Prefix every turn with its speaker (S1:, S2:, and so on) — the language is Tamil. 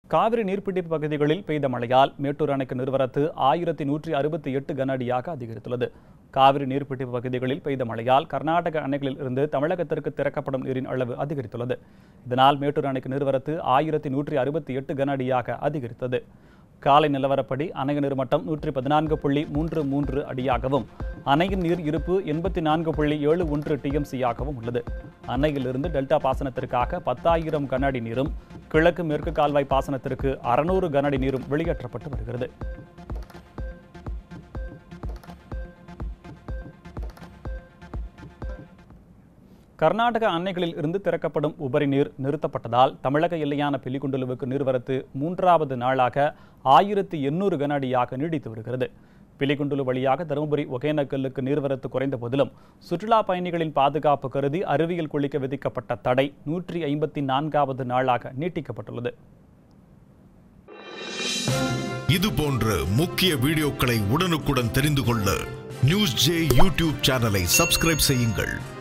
S1: காவிரி நீர்பிடிப்பு பகுதிகளில் பெய்த மழையால் மேட்டூர் அணைக்கு நிறுவனத்து ஆயிரத்தி நூற்றி அறுபத்தி எட்டு கன அடியாக அதிகரித்துள்ளது காவிரி நீர்பிடிப்பு பகுதிகளில் பெய்த மழையால் கர்நாடக அணைகளில் இருந்து தமிழகத்திற்கு திறக்கப்படும் நீரின் அளவு அதிகரித்துள்ளது இதனால் மேட்டூர் அணைக்கு நிறுவனத்து ஆயிரத்தி நூற்றி அறுபத்தி எட்டு கன அடியாக அதிகரித்தது காலை நிலவரப்படி அணையின் நீர்மட்டம் நூற்றி பதினான்கு புள்ளி மூன்று மூன்று அடியாகவும் அணையின் நீர் இருப்பு எண்பத்தி நான்கு புள்ளி ஏழு ஒன்று டிஎம்சியாகவும் உள்ளது அணையிலிருந்து டெல்டா பாசனத்திற்காக பத்தாயிரம் கன அடி நீரும் கிழக்கு மேற்கு கால்வாய் பாசனத்திற்கு அறுநூறு கன அடி நீரும் வெளியேற்றப்பட்டு வருகிறது கர்நாடக அணைகளில் இருந்து திறக்கப்படும் உபரி நீர் நிறுத்தப்பட்டதால் தமிழக எல்லையான பிலிகுண்டுலுவுக்கு நீர்வரத்து மூன்றாவது நாளாக ஆயிரத்தி எண்ணூறு கன அடியாக நீடித்து வருகிறது பிலிகுண்டுலு வழியாக தருமபுரி ஒகேனக்கல்லுக்கு நீர்வரத்து குறைந்த போதிலும் சுற்றுலா பயணிகளின் பாதுகாப்பு கருதி அருவியில் குளிக்க விதிக்கப்பட்ட தடை நூற்றி ஐம்பத்தி நான்காவது நாளாக நீட்டிக்கப்பட்டுள்ளது
S2: இது போன்ற முக்கிய வீடியோக்களை உடனுக்குடன் தெரிந்து கொள்ள நியூஸ் ஜே யூடியூப் சேனலை சப்ஸ்கிரைப் செய்யுங்கள்